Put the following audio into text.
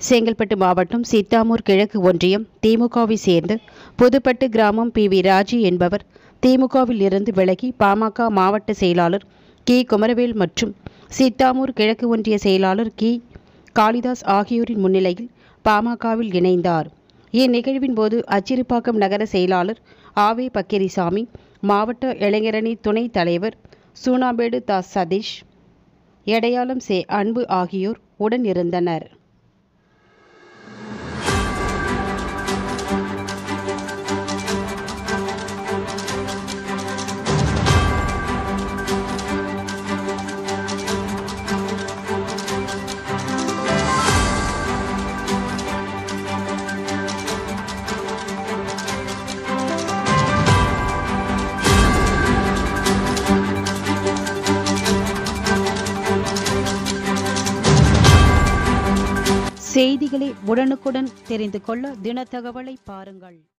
செங்கல்பட்டு மாவட்டம் சித்தாமூர் கிழக்கு ஒன்றியம் திமுகவை சேர்ந்த புதுப்பட்டு கிராமம் பி வி ராஜி என்பவர் திமுகவில் இருந்து விலகி பாமக மாவட்ட செயலாளர் கி குமரவேல் மற்றும் சித்தாமூர் கிழக்கு ஒன்றிய செயலாளர் கி காளிதாஸ் ஆகியோரின் முன்னிலையில் பாமகவில் இணைந்தார் இந்நிகழ்வின் போது அச்சிறுபாக்கம் நகர செயலாளர் ஆவே பக்கிரிசாமி மாவட்ட இளைஞரணி துணைத் தலைவர் சூனாம்பேடு தா சதீஷ் எடையாளம் சே அன்பு ஆகியோர் உடன் இருந்தனர் செய்திகளை உடனுக்குடன் தெரிந்து கொள்ள தினத்தகவலை பாருங்கள்